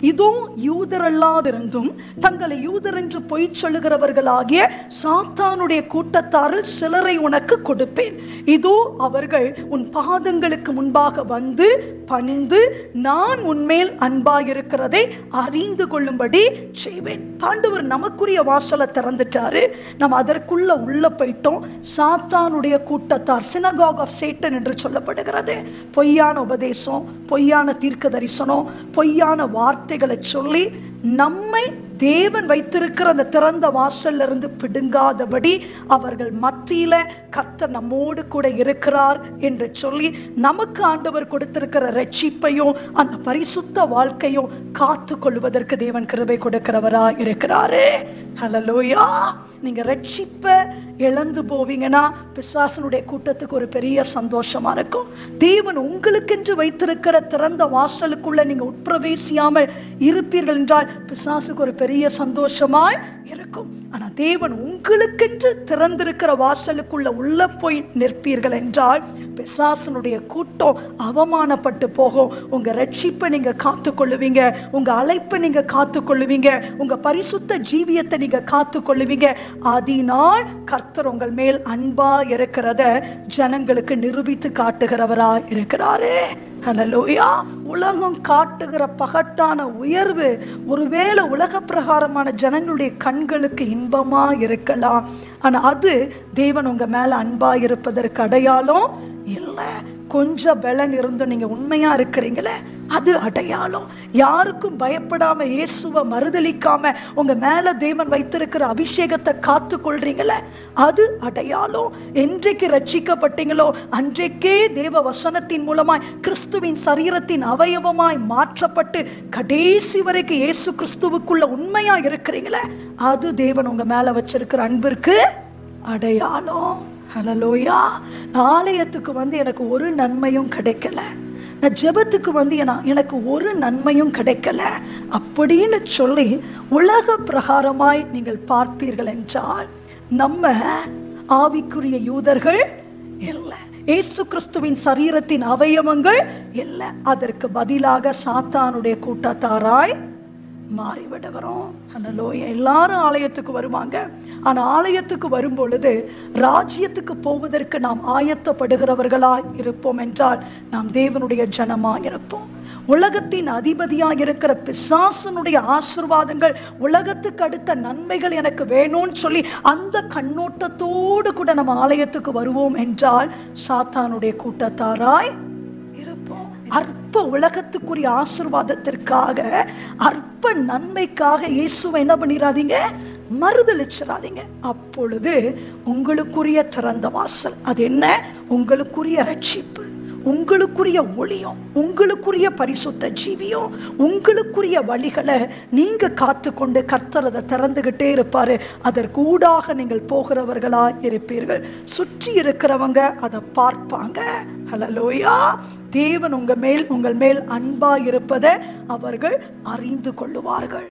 இதோ யூதரல்லாதிருந்தும் தங்களை யூதர் என்று பொய் சொல்லுகிறவர்களாகிய சாத்தானுடைய கூட்டத்தாரில் சிலரை உனக்கு கொடுப்பேன் இதோ அவர்கள் உன் பாதங்களுக்கு முன்பாக வந்து பணிந்து நான் உன்மேல் அன்பாயிருக்கிறதை அறிந்து கொள்ளும்படி செய்வேன் பாண்டவர் நமக்குரிய வாசலை திறந்துட்டாரு நம்ம அதற்குள்ள உள்ள போயிட்டோம் சாத்தானுடைய கூட்டத்தார் சினகாக் ஆஃப் சேட்டன் என்று சொல்லப்படுகிறது பொய்யான உபதேசம் பொய்யான தீர்க்க தரிசனம் பொய்யான வார்த்தைகளை சொல்லி நம்மை தேவன் வைத்திருக்கிற அந்த திறந்த வாசல்ல இருந்து பிடுங்காதபடி அவர்கள் மத்தியில கர்த்தர் நம்மோடு கூட இருக்கிறார் என்று சொல்லி நமக்கு ஆண்டவர் கொடுத்திருக்கிற ரட்சிப்பையும் அந்த பரிசுத்த வாழ்க்கையும் காத்து கொள்வதற்கு தேவன் கிருபை கொடுக்கிறவரா இருக்கிறாரு ஹலலோயா நீங்க ரட்சிப்பை இழந்து போவீங்கன்னா பிசாசனுடைய கூட்டத்துக்கு ஒரு பெரிய சந்தோஷமா இருக்கும் தேவன் உங்களுக்கென்று வைத்திருக்கிற திறந்த வாசலுக்குள்ள நீங்க உட்பிரவேசியாமல் இருப்பீர்கள் என்றால் பிசாசுக்கு ஒரு பெரிய சந்தோஷமாய் இருக்கும் ஆனா தேவன் உங்களுக்கென்று திறந்திருக்கிற வாசலுக்குள்ள உள்ள போய் நிற்பீர்கள் என்றால் பிசாசனுடைய கூட்டம் அவமானப்பட்டு போகும் உங்க ரட்சிப்பை நீங்க காத்துக்கொள்ளுவீங்க உங்க அழைப்பை நீங்க காத்துக்கொள்ளுவீங்க உங்க பரிசுத்த ஜீவியத்தை நீங்க காத்துக்கொள்ளுவீங்க அதனால் கர்த்தர் உங்கள் மேல் அன்பா இருக்கிறத ஜனங்களுக்கு நிரூபித்து காட்டுகிறவரா இருக்கிறாரு ஹலலூயா உலகம் காட்டுகிற பகட்டான உயர்வு ஒருவேளை உலக பிரகாரமான ஜனங்களுடைய கண்களுக்கு இன்பமா இருக்கலாம் ஆனா அது தேவன் உங்க மேல அன்பா இருப்பதற்கு அடையாளம் இல்லை கொஞ்சம் பலன் இருந்தும் நீங்க உண்மையா இருக்கிறீங்களே அது அடையாளம் யாருக்கும் பயப்படாம இயேசுவை மறுதலிக்காம உங்க மேல தேவன் வைத்திருக்கிற அபிஷேகத்தை காத்து கொள்றீங்களே அது அடையாளம் என்றைக்கு ரட்சிக்கப்பட்டீங்களோ அன்றைக்கே தேவ வசனத்தின் மூலமாய் கிறிஸ்துவின் சரீரத்தின் அவயவமாய் மாற்றப்பட்டு கடைசி வரைக்கும் இயேசு கிறிஸ்துவுக்குள்ள உண்மையா இருக்கிறீங்களே அது தேவன் உங்க மேல வச்சிருக்கிற அன்பிற்கு அடையாளம் ஹலலோயா ஆலயத்துக்கு வந்து எனக்கு ஒரு நன்மையும் கிடைக்கல நான் ஜெபத்துக்கு வந்து என- எனக்கு ஒரு நன்மையும் கிடைக்கல அப்படின்னு சொல்லி உலக பிரகாரமாய் நீங்கள் பார்ப்பீர்கள் என்றால் நம்ம ஆவிக்குரிய யூதர்கள் இல்லை இயேசு கிறிஸ்துவின் சரீரத்தின் அவயவங்கள் இல்லை அதற்கு பதிலாக சாத்தானுடைய கூட்டத்தாராய் மாறிவிடுகிறோம் ஹலோ எல்லாரும் ஆலயத்துக்கு வருவாங்க ஆனா ஆலயத்துக்கு வரும் பொழுது ராஜ்யத்துக்கு போவதற்கு நாம் ஆயத்தப்படுகிறவர்களாய் இருப்போம் என்றால் நாம் தேவனுடைய ஜனமாய் இருப்போம் உலகத்தின் அதிபதியாக இருக்கிற பிசாசனுடைய ஆசிர்வாதங்கள் உலகத்துக்கு அடுத்த நன்மைகள் எனக்கு வேணும்னு சொல்லி அந்த கண்ணோட்டத்தோடு கூட நம்ம ஆலயத்துக்கு வருவோம் என்றால் சாத்தானுடைய கூட்டத்தாராய் இருப்போம் அற்ப உலகத்துக்குரிய ஆசிர்வாதத்திற்காக அற்ப நன்மைக்காக இயேசுவை என்ன பண்ணிடாதீங்க மறுதளிச்சிடாதீங்க அப்பொழுது உங்களுக்குரிய திறந்த வாசல் அது என்ன உங்களுக்குரிய ரட்சிப்பு உங்களுக்குரிய ஒளியும் உங்களுக்குரிய பரிசுத்த ஜீவியம் உங்களுக்குரிய வழிகளை நீங்க காத்துக்கொண்டு கர்த்தர் அதை திறந்துகிட்டே இருப்பாரு அதற்கூடாக நீங்கள் போகிறவர்களா இருப்பீர்கள் சுற்றி இருக்கிறவங்க அதை பார்ப்பாங்க ஹலலோயா தேவன் உங்க மேல் உங்கள் மேல் அன்பா இருப்பதை அவர்கள் அறிந்து கொள்ளுவார்கள்